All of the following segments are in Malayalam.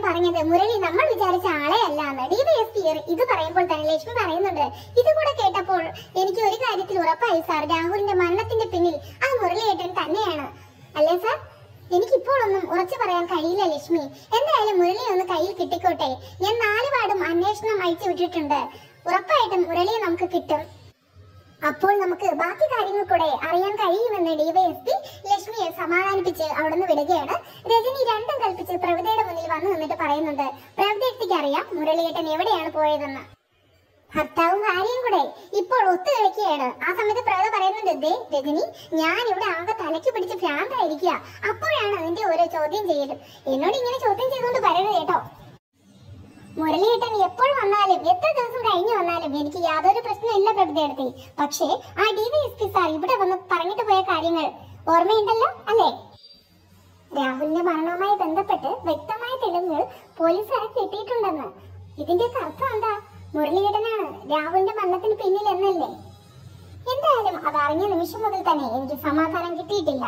പറഞ്ഞത് മുരളി നമ്മൾ വിചാരിച്ച ആളെ അല്ല എന്ന് ഡിവൈഎസ്പി ഇത് പറയുമ്പോൾ തന്നെ ലക്ഷ്മി പറയുന്നുണ്ട് ഇത് കൂടെ കേട്ടപ്പോൾ എനിക്ക് ഒരു കാര്യത്തിൽ ഉറപ്പായി സാർ രാഹുലിന്റെ മരണത്തിന്റെ പിന്നിൽ ആ മുരളിയേട്ടൻ തന്നെയാണ് അല്ലേ സാർ എനിക്കിപ്പോൾ ഒന്നും ഉറച്ചു പറയാൻ കഴിയില്ല ലക്ഷ്മി എന്തായാലും മുരളി ഒന്ന് കയ്യിൽ കിട്ടിക്കോട്ടെ ഞാൻ നാല് പാടും അന്വേഷണം അയച്ചു വിട്ടിട്ടുണ്ട് ഉറപ്പായിട്ടും മുരളിയെ നമുക്ക് കിട്ടും അപ്പോൾ നമുക്ക് ബാക്കി കാര്യങ്ങൾ കൂടെ അറിയാൻ കഴിയുമെന്ന് ഡിവൈഎസ്പി ലക്ഷ്മിയെ സമാധാനിപ്പിച്ച് അവിടുന്ന് വിടുകയാണ് രജനി രണ്ടും കൽപ്പിച്ച് പ്രവിതയുടെ മുന്നിൽ വന്നു നിന്നിട്ട് പറയുന്നുണ്ട് പ്രവിതയ്ക്ക് അറിയാം മുരളിയേട്ടൻ എവിടെയാണ് പോയതെന്ന് ഭർത്താവും ഭാര്യയും കൂടെ ഇപ്പോൾ ഒത്തു കളിക്കുകയാണ് ആ സമയത്ത് പ്രവത പറയുന്നുണ്ട് ദേ രജനി ഞാൻ ഇവിടെ ആകെ തലയ്ക്ക് പിടിച്ച് ഭ്രാന്തായിരിക്കുക അപ്പോഴാണ് നിന്റെ ഓരോ ചോദ്യം ചെയ്യലും എന്നോട് ഇങ്ങനെ ചോദ്യം ചെയ്തുകൊണ്ട് പറയരുത് കേട്ടോ മുരളിയേട്ടൻ എപ്പോൾ വന്നാലും എത്ര ദിവസം കഴിഞ്ഞു വന്നാലും എനിക്ക് യാതൊരു പ്രശ്നമില്ല പ്രഭുദേടത്തി പക്ഷേ ആ ഡിവൈഎസ്പി സാർ ഇവിടെ വന്ന് പറഞ്ഞിട്ട് പോയ കാര്യങ്ങൾ ഓർമ്മയുണ്ടല്ലോ അല്ലേ രാഹുലിന്റെ മരണവുമായി ബന്ധപ്പെട്ട് വ്യക്തമായ തെളിവുകൾ പോലീസുകാരെ കിട്ടിയിട്ടുണ്ടെന്ന് ഇതിന്റെയൊക്കെ അർത്ഥം എന്താ മുരളിയേട്ടനാണ് രാഹുലിന്റെ മരണത്തിന് പിന്നിൽ എന്നല്ലേ എന്തായാലും അത് അറിഞ്ഞ നിമിഷം മുതൽ തന്നെ എനിക്ക് സമാധാനം കിട്ടിയിട്ടില്ല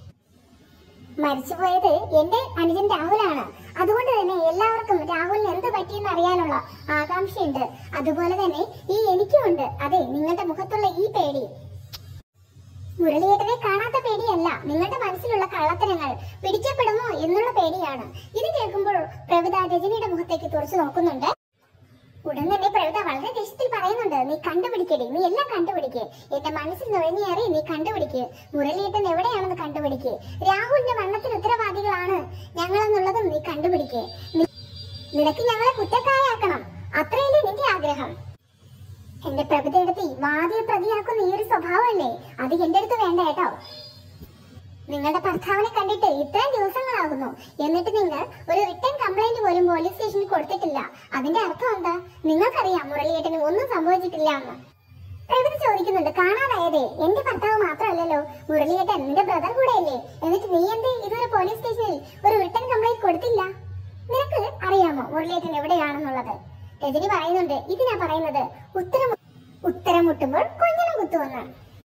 മരിച്ചുപോയത് എന്റെ അനുജൻ രാഹുലാണ് അതുകൊണ്ട് തന്നെ എല്ലാവർക്കും രാഹുലിന് എന്ത് പറ്റിയെന്ന് അറിയാനുള്ള ആകാംക്ഷയുണ്ട് അതുപോലെ തന്നെ ഈ എനിക്കുമുണ്ട് അതെ നിങ്ങളുടെ മുഖത്തുള്ള ഈ പേടി മുരളിയേട്ടനെ കാണാത്ത പേടിയല്ല നിങ്ങളുടെ മനസ്സിലുള്ള കള്ളത്തരങ്ങൾ പിടിക്കപ്പെടുമോ എന്നുള്ള പേടിയാണ് ഇത് കേൾക്കുമ്പോൾ പ്രവിത രജനിയുടെ മുഖത്തേക്ക് തുറച്ചു നോക്കുന്നുണ്ട് ഉടൻ തന്നെ പ്രവിത വളരെ ദേഷ്യത്തിൽ പറയുന്നുണ്ട് നീ കണ്ടുപിടിക്കടി നീ എല്ലാം കണ്ടുപിടിക്ക് എന്റെ മനസ്സിൽ നുഴഞ്ഞേറി നീ കണ്ടുപിടിക്ക് മുരളിയേട്ടൻ എവിടെയാണെന്ന് കണ്ടുപിടിക്ക് രാഹുലിന്റെ മരണത്തിന് ഉത്തരവാദികളാണ് ഞങ്ങളെന്നുള്ളതും നീ കണ്ടുപിടിക്ക് നി- നിനക്ക് ഞങ്ങളെ കുറ്റക്കാരാക്കണം അത്രയല്ലേ നിന്റെ ആഗ്രഹം എന്റെ പ്രഭുതയെടുത്തി വാദിയെ പ്രതിയാക്കുന്ന ഈ ഒരു സ്വഭാവമല്ലേ അത് എന്റെ അടുത്ത് വേണ്ട കേട്ടോ നിങ്ങളുടെ ഭർത്താവിനെ കണ്ടിട്ട് ഇത്രയും ദിവസങ്ങളാകുന്നു എന്നിട്ട് നിങ്ങൾ ഒരു റിട്ടേൺ കംപ്ലൈന്റ് പോലും പോലീസ് സ്റ്റേഷനിൽ കൊടുത്തിട്ടില്ല അതിന്റെ അർത്ഥം എന്താ നിങ്ങൾക്കറിയാം മുരളിയേട്ടന് ഒന്നും സംഭവിച്ചിട്ടില്ല എന്ന് പ്രവൃത്തി ചോദിക്കുന്നുണ്ട് കാണാതായതേ എന്റെ ഭർത്താവ് മാത്രമല്ലല്ലോ മുരളിയേട്ടൻ നിന്റെ ബ്രദർ കൂടെയല്ലേ എന്നിട്ട് നീ എന്തേ ഇതുവരെ പോലീസ് സ്റ്റേഷനിൽ ഒരു റിട്ടേൺ കംപ്ലൈന്റ് കൊടുത്തില്ല നിനക്ക് അറിയാമോ മുരളിയേട്ടൻ എവിടെയാണെന്നുള്ളത് രജനി പറയുന്നുണ്ട് ഇതിനാ പറയുന്നത് ഉത്തരം ഉത്തരം മുട്ടുമ്പോൾ കൊഞ്ഞനം കുത്തുവെന്നാണ്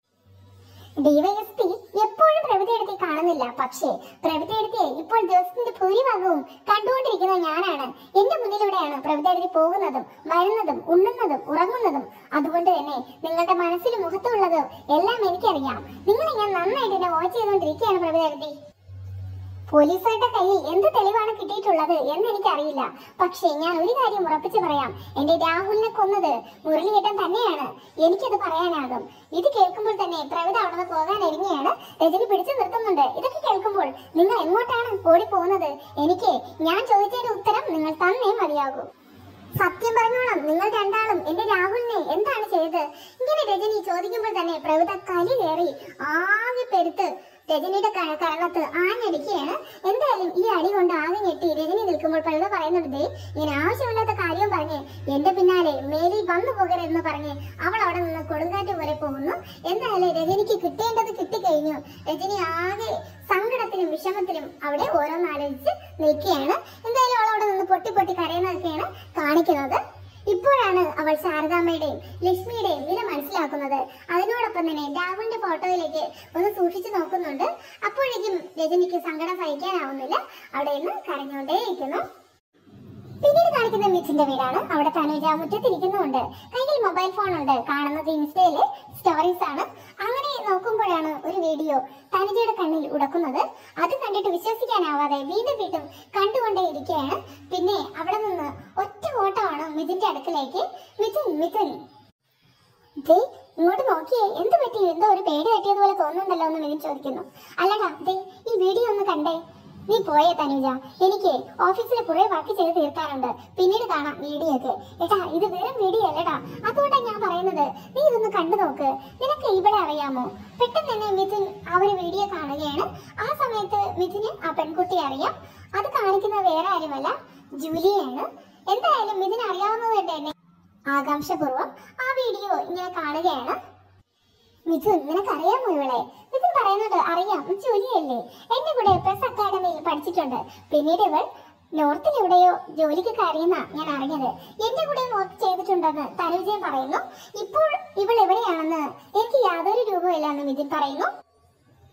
ഡിവൈഎസ്പി എപ്പോഴും പ്രവൃത്തിയെടുത്തി കാണുന്നില്ല പക്ഷേ പ്രവൃത്തിയെടുത്തിയെ ഇപ്പോൾ ദിവസത്തിന്റെ ഭൂരിഭാഗവും കണ്ടുകൊണ്ടിരിക്കുന്നത് ഞാനാണ് എന്റെ മുന്നിലൂടെയാണ് പ്രവൃത്തിയെടുത്തി പോകുന്നതും വരുന്നതും ഉണ്ണുന്നതും ഉറങ്ങുന്നതും അതുകൊണ്ട് തന്നെ നിങ്ങളുടെ മനസ്സിലും മുഖത്തുള്ളത് എല്ലാം എനിക്കറിയാം നിങ്ങളെ ഞാൻ നന്നായിട്ട് എന്നെ വാച്ച് ചെയ്തുകൊണ്ടിരിക്കുകയാണ് പ്രവൃത്തിയെടുത്തി പോലീസുകാരുടെ കയ്യിൽ എന്ത് തെളിവാണ് കിട്ടിയിട്ടുള്ളത് എന്ന് എനിക്കറിയില്ല പക്ഷേ ഞാൻ ഒരു കാര്യം ഉറപ്പിച്ചു പറയാം എന്റെ രാഹുലിനെ കൊന്നത് മുരളിയേട്ടൻ തന്നെയാണ് എനിക്കത് പറയാനാകും ഇത് കേൾക്കുമ്പോൾ തന്നെ പ്രവിത അവിടെ നിന്ന് പോകാൻ ഒരുങ്ങിയാണ് രജനി പിടിച്ചു നിർത്തുന്നുണ്ട് ഇതൊക്കെ കേൾക്കുമ്പോൾ നിങ്ങൾ എങ്ങോട്ടാണ് ഓടി പോകുന്നത് എനിക്ക് ഞാൻ ചോദിച്ചതിന്റെ ഉത്തരം നിങ്ങൾ തന്നേ മതിയാകൂ സത്യം പറഞ്ഞോളാം നിങ്ങൾ രണ്ടാളും എന്റെ രാഹുലിനെ എന്താണ് ചെയ്തത് ഇങ്ങനെ രജനി ചോദിക്കുമ്പോൾ തന്നെ പ്രവിത കലി കയറി ആകെ പെരുത്ത് രജനിയുടെ ക- കരണത്ത് ആഞ്ഞടിക്കുകയാണ് എന്തായാലും ഈ അടി കൊണ്ട് ആകെ ഞെട്ടി രജനി നിൽക്കുമ്പോൾ പ്രവിത പറയുന്നുണ്ട് "ദേ, ഇങ്ങനെ ആവശ്യമില്ലാത്ത കാര്യം പറഞ്ഞ് എന്റെ പിന്നാലെ മേലിൽ വന്നു പോകരുതെന്ന് പറഞ്ഞ് അവൾ അവിടെ നിന്ന് കൊടുങ്കാറ്റ് പോലെ പോകുന്നു എന്തായാലും രജനിക്ക് കിട്ടേണ്ടത് കിട്ടിക്കഴിഞ്ഞു രജനി ആകെ സങ്കടത്തിലും വിഷമത്തിലും അവിടെ ഓരോന്നാലോചിച്ച് നിൽക്കുകയാണ് എന്തായാലും അവൾ അവിടെ നിന്ന് പൊട്ടി പൊട്ടി കരയുന്നതൊക്കെയാണ് കാണിക്കുന്നത് ഇപ്പോഴാണ് അവൾ ശാരദാമ്മയുടെയും ലക്ഷ്മിയുടെയും വില മനസ്സിലാക്കുന്നത് അതിനോടൊപ്പം തന്നെ രാഹുലിന്റെ ഫോട്ടോയിലേക്ക് ഒന്ന് സൂക്ഷിച്ചു നോക്കുന്നുണ്ട് അപ്പോഴേക്കും രജനിക്ക് സങ്കടം സഹിക്കാനാവുന്നില്ല അവിടെ നിന്ന് കരഞ്ഞുകൊണ്ടേയിരിക്കുന്നു പിന്നീട് കാണിക്കുന്ന മിഥുന്റെ വീടാണ് അവിടെ തനുജ മുറ്റത്തിരിക്കുന്നുണ്ട് കയ്യിൽ മൊബൈൽ ഫോൺ ഉണ്ട് കാണുന്നത് ഇൻസ്റ്റയിലെ സ്റ്റോറീസ് ആണ് അങ്ങനെ നോക്കുമ്പോഴാണ് ഒരു വീഡിയോ തനുജയുടെ കണ്ണിൽ ഉടക്കുന്നത് അത് കണ്ടിട്ട് വിശ്വസിക്കാനാവാതെ വീണ്ടും വീണ്ടും കണ്ടുകൊണ്ടേ ഇരിക്കുകയാണ് പിന്നെ അവിടെ നിന്ന് ഒറ്റ ഓട്ടമാണ് മിഥുന്റെ അടുക്കലേക്ക് മിഥുൻ മിഥുൻ ദേ ഇങ്ങോട്ട് നോക്കിയേ എന്ത് പറ്റി എന്തോ ഒരു പേടി തട്ടിയതുപോലെ തോന്നുന്നുണ്ടല്ലോ എന്ന് മിഥുൻ ചോദിക്കുന്നു അല്ലടാ ദേ ഈ വീഡിയോ ഒന്ന് കണ്ടേ നീ പോയേ തനുജ എനിക്ക് ഓഫീസിലെ കുറെ വർക്ക് ചെയ്ത് തീർക്കാനുണ്ട് പിന്നീട് കാണാം വീഡിയോ ഒക്കെ ഏട്ടാ ഇത് വെറും വീഡിയോ അല്ലടാ അതുകൊണ്ടാണ് ഞാൻ പറയുന്നത് നീ ഇതൊന്ന് കണ്ടു നോക്ക് നിനക്ക് ഇവിടെ അറിയാമോ പെട്ടെന്ന് തന്നെ മിഥുൻ ആ ഒരു വീഡിയോ കാണുകയാണ് ആ സമയത്ത് മിഥുന് ആ പെൺകുട്ടിയെ അറിയാം അത് കാണിക്കുന്നത് വേറെ ആരുമല്ല ജൂലിയാണ് എന്തായാലും മിഥുന് അറിയാവുന്നത് കൊണ്ട് തന്നെ ആകാംക്ഷപൂർവ്വം ആ വീഡിയോ ഇങ്ങനെ കാണുകയാണ് മിഥുൻ നിനക്കറിയാമോ ഇവളെ മിഥുൻ പറയുന്നത് അറിയാം ജോലിയല്ലേ എന്റെ കൂടെ പ്രസ് അക്കാഡമിയിൽ പഠിച്ചിട്ടുണ്ട് പിന്നീട് ഇവൾ നോർത്തിൽ എവിടെയോ ജോലിക്ക് കയറിയെന്നാ ഞാൻ അറിഞ്ഞത് എന്റെ കൂടെ വർക്ക് ചെയ്തിട്ടുണ്ടെന്ന് തനുജയൻ പറയുന്നു ഇപ്പോൾ ഇവൾ എവിടെയാണെന്ന് എനിക്ക് യാതൊരു രൂപമില്ലെന്ന് മിഥുൻ പറയുന്നു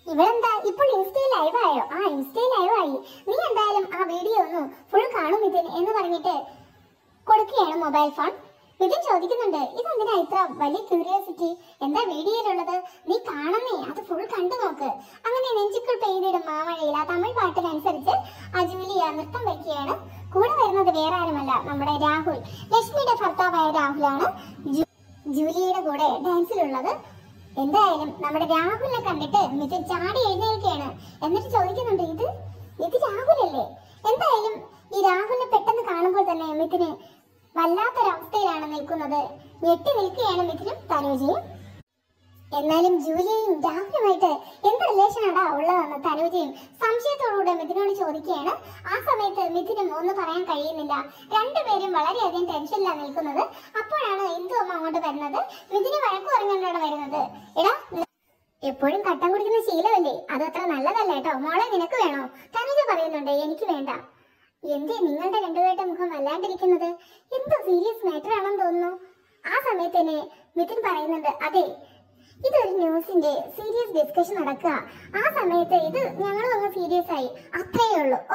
ഇവളെന്താ ഇപ്പോൾ ഇൻസ്റ്റയിൽ ലൈവ് ആയോ ആ ഇൻസ്റ്റയിൽ ലൈവ് ആയി നീ എന്തായാലും ആ വീഡിയോ ഒന്ന് ഫുൾ കാണും ഇതിന് എന്ന് പറഞ്ഞിട്ട് കൊടുക്കുകയാണ് മൊബൈൽ ഫോൺ മിഥുൻ ചോദിക്കുന്നുണ്ട് ഇതെന്തിനാ ഇത്ര വലിയ ക്യൂരിയോസിറ്റി എന്താ വീഡിയോയിലുള്ളത് നീ കാണുന്നേ അത് ഫുൾ കണ്ടു നോക്ക് അങ്ങനെ നെഞ്ചുക്കൾ പെയ്തിടും മാമഴയിൽ ആ തമിഴ് പാട്ടിനനുസരിച്ച് ആ ജൂലിയ നൃത്തം വയ്ക്കുകയാണ് കൂടെ വരുന്നത് വേറെ ആരുമല്ല നമ്മുടെ രാഹുൽ ലക്ഷ്മിയുടെ ഭർത്താവായ രാഹുലാണ് ജു- ജൂലിയയുടെ കൂടെ ഡാൻസിലുള്ളത് എന്തായാലും നമ്മുടെ രാഹുലിനെ കണ്ടിട്ട് മിഥുൻ ചാടി എഴുന്നേൽക്കുകയാണ് എന്നിട്ട് ചോദിക്കുന്നുണ്ട് ഇത് ഇത് രാഹുലല്ലേ എന്തായാലും ഈ രാഹുലിനെ പെട്ടെന്ന് കാണുമ്പോൾ തന്നെ മിഥുന് വല്ലാത്തൊരവസ്ഥയിലാണ് നിൽക്കുന്നത് ഞെട്ടി നിൽക്കുകയാണ് മിഥുനും തനൂജയും എന്നാലും ജൂലിയയും രാഹുലുമായിട്ട് എന്ത് റിലേഷനാടാ ഉള്ളതെന്ന് തനൂജയും സംശയത്തോടുകൂടെ മിഥുനോട് ചോദിക്കുകയാണ് ആ സമയത്ത് മിഥുനും ഒന്നും പറയാൻ കഴിയുന്നില്ല രണ്ടുപേരും വളരെയധികം ടെൻഷനിലാണ് നിൽക്കുന്നത് അപ്പോഴാണ് ഇന്ദു അമ്മ അങ്ങോട്ട് വരുന്നത് മിഥുന് വഴക്കു പറഞ്ഞുകൊണ്ടാണ് വരുന്നത് എടാ നി- എപ്പോഴും കട്ടൻ കുടിക്കുന്ന ശീലമല്ലേ അത് അത്ര നല്ലതല്ല കേട്ടോ മോളെ നിനക്ക് വേണോ തനുജ പറയുന്നുണ്ട് എനിക്ക് വേണ്ട എന്തേ നിങ്ങളുടെ രണ്ടുപേരുടെ മുഖം വല്ലാണ്ടിരിക്കുന്നത് എന്തോ സീരിയസ് മാറ്റർ ആണെന്ന് തോന്നുന്നു ആ സമയത്ത് തന്നെ മിഥുൻ പറയുന്നുണ്ട് അതെ ഇതൊരു ന്യൂസിന്റെ സീരിയസ് ഡിസ്കഷൻ നടക്കുക ആ സമയത്ത് ഇത് ഞങ്ങളും അങ്ങ് സീരിയസ് ആയി അത്രയേ ഉള്ളൂ ഓ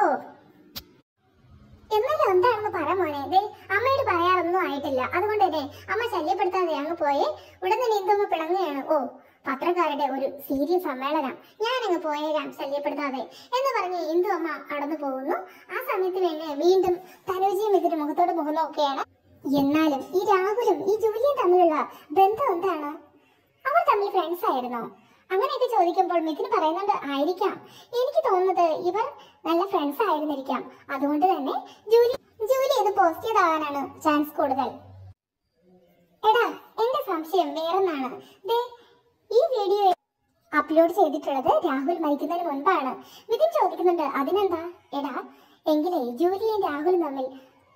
എന്നാലും എന്താണെന്ന് പറ മോനെ ദേ അമ്മയോട് പറയാറൊന്നും ആയിട്ടില്ല അതുകൊണ്ട് തന്നെ അമ്മ ശല്യപ്പെടുത്താതെ അങ്ങ് പോയേ ഉടൻ തന്നെ എന്തോ പിണങ്ങുകയാണ് ഓ പത്രക്കാരുടെ ഒരു സീരിയസ് സമ്മേളനം ഞാനങ്ങ് പോയേക്കാം ശല്യപ്പെടുത്താതെ എന്ന് പറഞ്ഞ് ഇന്ദു അമ്മ കടന്നു പോകുന്നു ആ സമയത്ത് വേണ്ടി വീണ്ടും തനുജിയും ഇതിന് മുഖത്തോട് മുഖം നോക്കുകയാണ് എന്നാലും ഈ രാഹുലും ഈ ജൂലിയും തമ്മിലുള്ള ബന്ധം എന്താണ് അവർ തമ്മിൽ ഫ്രണ്ട്സ് ആയിരുന്നോ അങ്ങനെയൊക്കെ ചോദിക്കുമ്പോൾ മിഥുന് പറയുന്നുണ്ട് ആയിരിക്കാം എനിക്ക് തോന്നുന്നത് ഇവർ നല്ല ഫ്രണ്ട്സ് ആയിരുന്നിരിക്കാം അതുകൊണ്ട് തന്നെ ജൂലി ജൂലി ഇത് പോസ്റ്റ് ചെയ്താവാനാണ് ചാൻസ് കൂടുതൽ എടാ എന്റെ സംശയം വേറൊന്നാണ് ദേ ഈ വീഡിയോ അപ്ലോഡ് ചെയ്തിട്ടുള്ളത് രാഹുൽ മരിക്കുന്നതിന് മുൻപാണ് മിഥുൻ ചോദിക്കുന്നുണ്ട് അതിനെന്താ എടാ എങ്കിലേ ജൂലിയും രാഹുലും തമ്മിൽ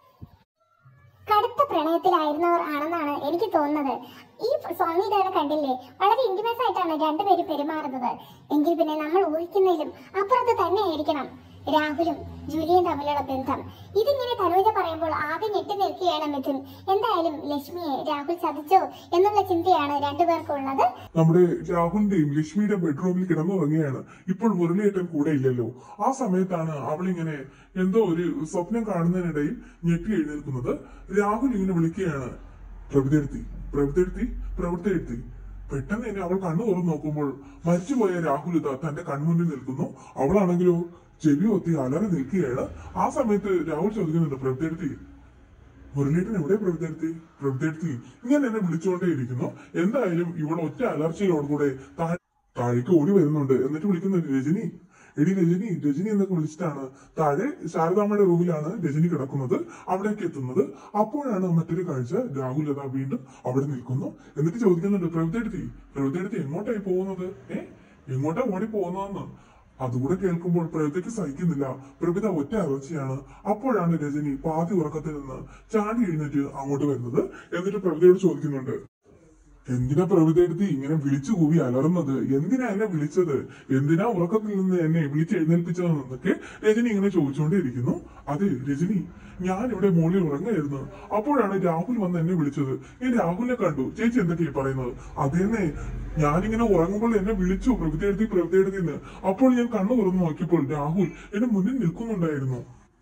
കടുത്ത പ്രണയത്തിലായിരുന്നവർ ആണെന്നാണ് എനിക്ക് തോന്നുന്നത് ഈ സോങ് ഇതാണ് കണ്ടില്ലേ വളരെ ഇന്റിമസ് ആയിട്ടാണ് രണ്ടുപേരും പെരുമാറുന്നത് എങ്കിൽ പിന്നെ നമ്മൾ ഊഹിക്കുന്നതിലും അപ്പുറത്ത് തന്നെ ആയിരിക്കണം രാഹുലും ജൂലിയും തമ്മിലുള്ള ബന്ധം ഇതിങ്ങനെ തനൂജ പറയുമ്പോൾ ആകെ ഞെട്ടി നിൽക്കുകയാണ് മിഥുൻ എന്തായാലും ലക്ഷ്മിയെ രാഹുൽ ചതിച്ചോ എന്നുള്ള ചിന്തയാണ് രണ്ടുപേർക്കും ഉള്ളത് നമ്മുടെ രാഹുലിന്റെയും ലക്ഷ്മിയുടെ ബെഡ്റൂമിൽ കിടന്നുറങ്ങുകയാണ് ഇപ്പോൾ മുരളിയേട്ടൻ കൂടെ ഇല്ലല്ലോ ആ സമയത്താണ് അവളിങ്ങനെ എന്തോ ഒരു സ്വപ്നം കാണുന്നതിനിടയിൽ ഞെട്ടി എഴുന്നേൽക്കുന്നത് രാഹുൽ ഇങ്ങനെ വിളിക്കുകയാണ് പ്രഭുതെടുത്തി പ്രഭുതെടുത്തി പ്രവൃത്തിയെടുത്തി പെട്ടെന്ന് തന്നെ അവൾ കണ്ണു തുറന്നു നോക്കുമ്പോൾ മരിച്ചുപോയ രാഹുൽ ഇതാ തന്റെ കൺമുന്നിൽ നിൽക്കുന്നു അവളാണെങ്കിലോ ചെവി ഒത്തി അലറി നിൽക്കുകയാണ് ആ സമയത്ത് രാഹുൽ ചോദിക്കുന്നുണ്ട് പ്രഭുതെടുത്തി മുരളീട്ടൻ എവിടെ പ്രഭുതെടുത്തി പ്രഭുതെടുത്തി ഇങ്ങനെ എന്നെ വിളിച്ചുകൊണ്ടേയിരിക്കുന്നു എന്തായാലും ഇവൾ ഒറ്റ അലർച്ചയോടുകൂടെ താഴെ താഴേക്ക് ഓടി വരുന്നുണ്ട് എന്നിട്ട് വിളിക്കുന്നുണ്ട് രജനി എടി രജനി രജനി എന്നൊക്കെ വിളിച്ചിട്ടാണ് താഴെ ശാരദാമ്മയുടെ റൂമിലാണ് രജനി കിടക്കുന്നത് അവിടേക്ക് എത്തുന്നത് അപ്പോഴാണ് മറ്റൊരു കാഴ്ച രാഹുൽ അതാ വീണ്ടും അവിടെ നിൽക്കുന്നു എന്നിട്ട് ചോദിക്കുന്നുണ്ട് പ്രഭുതെടുത്തി പ്രഭുതെടുത്തി എങ്ങോട്ടായി പോകുന്നത് ഏ എങ്ങോട്ടാ ഓടി പോകുന്നതെന്ന് അതുകൂടെ കേൾക്കുമ്പോൾ പ്രഭുതയ്ക്ക് സഹിക്കുന്നില്ല പ്രഭിത ഒറ്റ അലർച്ചയാണ് അപ്പോഴാണ് രജനി പാതി ഉറക്കത്തിൽ നിന്ന് ചാടി എഴുന്നേറ്റ് അങ്ങോട്ട് വരുന്നത് എന്നിട്ട് പ്രഭിതയോട് ചോദിക്കുന്നുണ്ട് എന്തിനാ പ്രഭിതയെടുത്ത് ഇങ്ങനെ വിളിച്ചു കൂവി അലറുന്നത് എന്തിനാ എന്നെ വിളിച്ചത് എന്തിനാ ഉറക്കത്തിൽ നിന്ന് എന്നെ വിളിച്ച് എഴുന്നേൽപ്പിച്ചതെന്നൊക്കെ രജനി ഇങ്ങനെ ചോദിച്ചുകൊണ്ടേയിരിക്കുന്നു അതെ രജനി ഞാൻ ഇവിടെ മുകളിൽ ഉറങ്ങായിരുന്നു അപ്പോഴാണ് രാഹുൽ വന്ന് എന്നെ വിളിച്ചത് ഞാൻ രാഹുലിനെ കണ്ടു ചേച്ചി എന്തൊക്കെയാ പറയുന്നത് അതേന്നെ ഞാനിങ്ങനെ ഉറങ്ങുമ്പോൾ എന്നെ വിളിച്ചു പ്രഭുതയെടുത്തി പ്രഭുതയെടുത്തിന്ന് അപ്പോൾ ഞാൻ കണ്ണു തുറന്നു നോക്കിയപ്പോൾ രാഹുൽ എന്റെ മുന്നിൽ നിൽക്കുന്നുണ്ടായിരുന്നു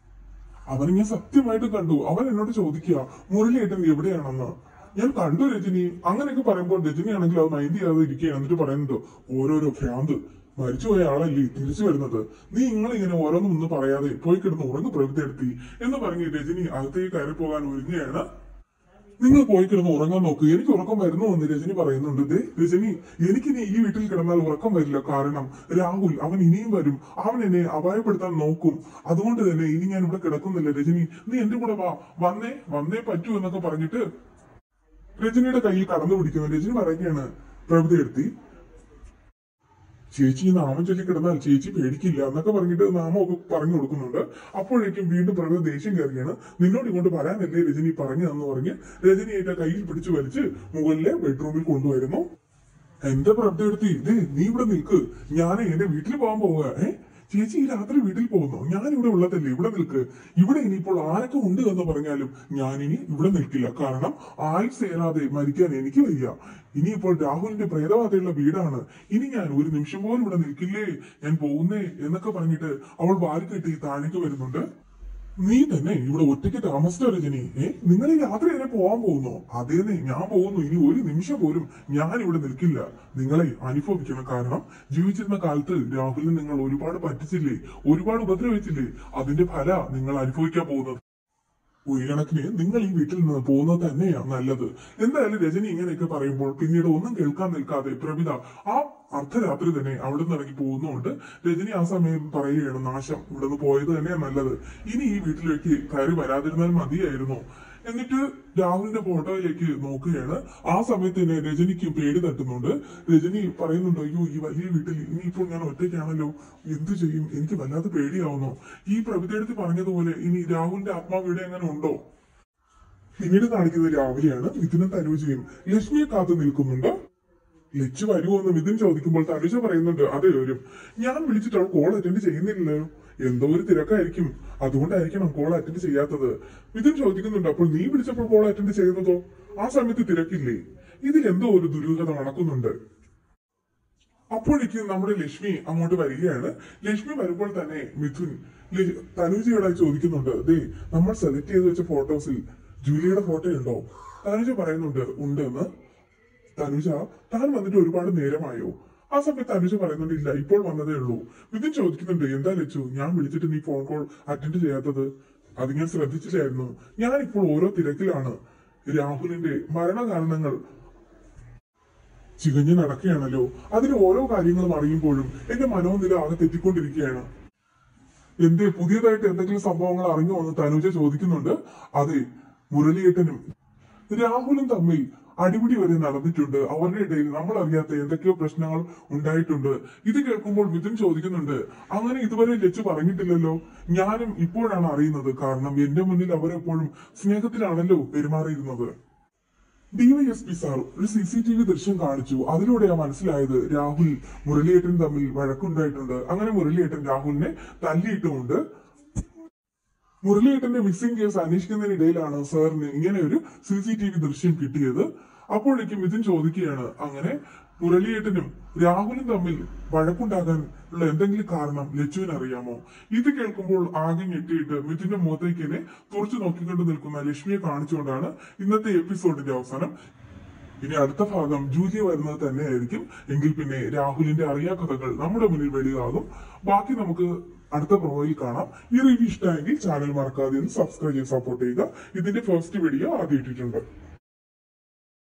അവനെ ഞാൻ സത്യമായിട്ട് കണ്ടു അവൻ എന്നോട് ചോദിക്കുക മുരളിയേട്ടൻ എവിടെയാണെന്ന് ഞാൻ കണ്ടു രജനി അങ്ങനെയൊക്കെ പറയുമ്പോൾ രജനി ആണെങ്കിൽ അത് മൈൻഡ് ചെയ്യാതെ ഇരിക്കുകയാണ് എന്നിട്ട് പറയുന്നുണ്ട് ഓരോരോ ഭ്രാന്ത് മരിച്ചുപോയ ആളല്ലേ തിരിച്ചു വരുന്നത് നീ ഇങ്ങനെ ഓരോന്നും ഒന്നും പറയാതെ പോയി കിടന്ന് ഉറങ്ങ് പ്രവൃത്തിയെടുത്തി എന്ന് പറഞ്ഞ് രജനി അകത്തേക്ക് കയറി പോകാൻ ഒരുങ്ങുകയാണ് നിങ്ങൾ പോയി കിടന്ന് ഉറങ്ങാൻ നോക്ക് എനിക്ക് ഉറക്കം വരുന്നു എന്ന് രജനി പറയുന്നുണ്ട് ദേ രജനി എനിക്കിനി ഈ വീട്ടിൽ കിടന്നാൽ ഉറക്കം വരില്ല കാരണം രാഹുൽ അവൻ ഇനിയും വരും അവൻ എന്നെ അപായപ്പെടുത്താൻ നോക്കും അതുകൊണ്ട് തന്നെ ഇനി ഞാൻ ഇവിടെ കിടക്കുന്നില്ല രജനി നീ എന്റെ കൂടെ വാ വന്നേ വന്നേ പറ്റൂ എന്നൊക്കെ പറഞ്ഞിട്ട് രജനിയുടെ കയ്യിൽ കടന്നു പിടിക്കുന്നു രജനി പറയുകയാണ് പ്രഭുത എടുത്തി ചേച്ചി ഈ നാമം ചൊല്ലി കിടന്നാൽ ചേച്ചി പേടിക്കില്ല എന്നൊക്കെ പറഞ്ഞിട്ട് നാമമൊക്കെ പറഞ്ഞു കൊടുക്കുന്നുണ്ട് അപ്പോഴേക്കും വീണ്ടും പ്രഭു ദേഷ്യം കയറിയാണ് നിന്നോട് ഇങ്ങോട്ട് വരാനല്ലേ രജനി പറഞ്ഞതെന്ന് പറഞ്ഞ് രജനിയായിട്ട് കയ്യിൽ പിടിച്ചു വലിച്ച് മുകളിലെ ബെഡ്റൂമിൽ കൊണ്ടുവരുന്നു എന്റെ പ്രഭുടെടുത്തി ഇതേ നീ ഇവിടെ നിൽക്ക് ഞാൻ എന്റെ വീട്ടിൽ പോകാൻ പോവുക ഏ ചേച്ചി ഈ രാത്രി വീട്ടിൽ പോകുന്നു ഞാൻ ഇവിടെ ഉള്ളതല്ലേ ഇവിടെ നിൽക്ക് ഇവിടെ ഇനിയിപ്പോൾ ആരൊക്കെ ഉണ്ട് എന്ന് പറഞ്ഞാലും ഞാനിനി ഇവിടെ നിൽക്കില്ല കാരണം ആയുസ് ഏറാതെ മരിക്കാൻ എനിക്ക് വയ്യ ഇനിയിപ്പോൾ രാഹുലിന്റെ പ്രേതബാധയുള്ള വീടാണ് ഇനി ഞാൻ ഒരു നിമിഷം പോലും ഇവിടെ നിൽക്കില്ലേ ഞാൻ പോകുന്നേ എന്നൊക്കെ പറഞ്ഞിട്ട് അവൾ വാരി കെട്ടി താഴേക്ക് വരുന്നുണ്ട് നീ തന്നെ ഇവിടെ ഒറ്റയ്ക്ക് താമസിച്ച രജനി ഏ നിങ്ങൾ ഈ രാത്രി തന്നെ പോകാൻ പോകുന്നു അതേന്നെ ഞാൻ പോകുന്നു ഇനി ഒരു നിമിഷം പോലും ഞാൻ ഇവിടെ നിൽക്കില്ല നിങ്ങളെ അനുഭവിക്കണം കാരണം ജീവിച്ചിരുന്ന കാലത്ത് രാഹുലിനെ നിങ്ങൾ ഒരുപാട് പറ്റിച്ചില്ലേ ഒരുപാട് ഉപദ്രവിച്ചില്ലേ അതിന്റെ ഫല നിങ്ങൾ അനുഭവിക്കാൻ പോകുന്നത് ഒരു കണക്കിന് നിങ്ങൾ ഈ വീട്ടിൽ നിന്ന് പോകുന്നത് തന്നെയാണ് നല്ലത് എന്തായാലും രജനി ഇങ്ങനെയൊക്കെ പറയുമ്പോൾ പിന്നീട് ഒന്നും കേൾക്കാൻ നിൽക്കാതെ പ്രഭിത ആ അർദ്ധരാത്രി തന്നെ അവിടെ നിന്ന് ഇറങ്ങി പോകുന്നുണ്ട് രജനി ആ സമയം പറയുകയാണ് നാശം ഇവിടെ നിന്ന് പോയത് തന്നെയാണ് നല്ലത് ഇനി ഈ വീട്ടിലേക്ക് കയറി വരാതിരുന്നാൽ മതിയായിരുന്നു എന്നിട്ട് രാഹുലിന്റെ ഫോട്ടോയിലേക്ക് നോക്കുകയാണ് ആ സമയത്ത് തന്നെ രജനിക്ക് പേടി തട്ടുന്നുണ്ട് രജനി പറയുന്നുണ്ട് അയ്യോ ഈ വലിയ വീട്ടിൽ ഇനിയിപ്പോൾ ഞാൻ ഒറ്റയ്ക്കാണല്ലോ എന്തു ചെയ്യും എനിക്ക് വല്ലാതെ പേടിയാവുന്നു ഈ പ്രഭിതയെടുത്ത് പറഞ്ഞതുപോലെ ഇനി രാഹുലിന്റെ ആത്മാവ് ഇവിടെ എങ്ങനെ ഉണ്ടോ പിന്നീട് കാണിക്കുന്നത് രാവിലെയാണ് മിഥുനും തനുജയും ലക്ഷ്മിയെ കാത്തു നിൽക്കുന്നുണ്ട് ലച്ചു വരുമോ എന്ന് മിഥുൻ ചോദിക്കുമ്പോൾ തനുജ പറയുന്നുണ്ട് അതെ വരും ഞാൻ വിളിച്ചിട്ട് അവൾ കോൾ അറ്റൻഡ് ചെയ്യുന്നില്ലല്ലോ എന്തോ ഒരു തിരക്കായിരിക്കും അതുകൊണ്ടായിരിക്കണം കോൾ അറ്റൻഡ് ചെയ്യാത്തത് മിഥുൻ ചോദിക്കുന്നുണ്ട് അപ്പോൾ നീ വിളിച്ചപ്പോൾ കോൾ അറ്റൻഡ് ചെയ്യുന്നതോ ആ സമയത്ത് തിരക്കില്ലേ ഇതിൽ എന്തോ ഒരു ദുരൂഹത നടക്കുന്നുണ്ട് അപ്പോഴേക്കും നമ്മുടെ ലക്ഷ്മി അങ്ങോട്ട് വരികയാണ് ലക്ഷ്മി വരുമ്പോൾ തന്നെ മിഥുൻ ല- തനുജയോടായി ചോദിക്കുന്നുണ്ട് ദേ നമ്മൾ സെലക്ട് ചെയ്ത് വെച്ച ഫോട്ടോസിൽ ജൂലിയുടെ ഫോട്ടോ ഉണ്ടോ തനുജ പറയുന്നുണ്ട് ഉണ്ട് എന്ന് തനുജ താൻ വന്നിട്ട് ഒരുപാട് നേരമായോ ആ സമയത്ത് തനുജ പറയുന്നുണ്ട് ഇല്ല ഇപ്പോൾ വന്നതേ ഉള്ളൂ മിഥുൻ ചോദിക്കുന്നുണ്ട് എന്താ ലച്ചു ഞാൻ വിളിച്ചിട്ട് നീ ഫോൺ കോൾ അറ്റൻഡ് ചെയ്യാത്തത് അത് ഞാൻ ശ്രദ്ധിച്ചില്ലായിരുന്നു ഞാൻ ഇപ്പോൾ ഓരോ തിരക്കിലാണ് രാഹുലിന്റെ മരണകാരണങ്ങൾ ചികഞ്ഞു നടക്കുകയാണല്ലോ അതിന് ഓരോ കാര്യങ്ങളും അറിയുമ്പോഴും എന്റെ മനോനില ആകെ തെറ്റിക്കൊണ്ടിരിക്കുകയാണ് എന്തേ പുതിയതായിട്ട് എന്തെങ്കിലും സംഭവങ്ങൾ അറിഞ്ഞോ എന്ന് തനുജ ചോദിക്കുന്നുണ്ട് അതെ മുരളിയേട്ടനും രാഹുലും തമ്മിൽ അടിപിടി വരെ നടന്നിട്ടുണ്ട് അവരുടെ ഇടയിൽ നമ്മൾ അറിയാത്ത എന്തൊക്കെയോ പ്രശ്നങ്ങൾ ഉണ്ടായിട്ടുണ്ട് ഇത് കേൾക്കുമ്പോൾ മിഥുൻ ചോദിക്കുന്നുണ്ട് അങ്ങനെ ഇതുവരെ ലച്ചു പറഞ്ഞിട്ടില്ലല്ലോ ഞാനും ഇപ്പോഴാണ് അറിയുന്നത് കാരണം എന്റെ മുന്നിൽ അവരെപ്പോഴും സ്നേഹത്തിലാണല്ലോ പെരുമാറിയിരുന്നത് ഡിവൈഎസ്പി സാർ ഒരു സി സി ടി വി ദൃശ്യം കാണിച്ചു അതിലൂടെയാ മനസ്സിലായത് രാഹുൽ മുരളിയേട്ടൻ തമ്മിൽ വഴക്കുണ്ടായിട്ടുണ്ട് അങ്ങനെ മുരളിയേട്ടൻ രാഹുലിനെ തല്ലിയിട്ടുമുണ്ട് മുരളിയേട്ടന്റെ മിസ്സിംഗ് കേസ് അന്വേഷിക്കുന്നതിനിടയിലാണ് സാറിന് ഇങ്ങനെ ഒരു സി സി ടി വി ദൃശ്യം കിട്ടിയത് അപ്പോഴേക്കും ഇതിൻ ചോദിക്കുകയാണ് അങ്ങനെ മുരളിയേട്ടനും രാഹുലും തമ്മിൽ വഴക്കുണ്ടാകാൻ ഉള്ള എന്തെങ്കിലും കാരണം ലച്ചുവിന് അറിയാമോ ഇത് കേൾക്കുമ്പോൾ ആകെ ഞെട്ടിയിട്ട് മിഥുന്റെ മുഖത്തേക്ക് തന്നെ തുറച്ചു നോക്കിക്കൊണ്ട് നിൽക്കുന്ന ലക്ഷ്മിയെ കാണിച്ചുകൊണ്ടാണ് ഇന്നത്തെ എപ്പിസോഡിന്റെ അവസാനം ഇനി അടുത്ത ഭാഗം ജൂലി വരുന്നത് തന്നെയായിരിക്കും എങ്കിൽ പിന്നെ രാഹുലിന്റെ അറിയാ കഥകൾ നമ്മുടെ മുന്നിൽ വെളിയാകും ബാക്കി നമുക്ക് അടുത്ത പ്രൊമോയിൽ കാണാം ഈ റിവ്യൂ ഇഷ്ടമെങ്കിൽ ചാനൽ മറക്കാതെ ഒന്ന് സബ്സ്ക്രൈബ് ചെയ്ത് സപ്പോർട്ട് ചെയ്യുക ഇതിന്റെ ഫസ്റ്റ് വീഡിയോ ആദ്യം ഇട്ടിട്ടുണ്ട്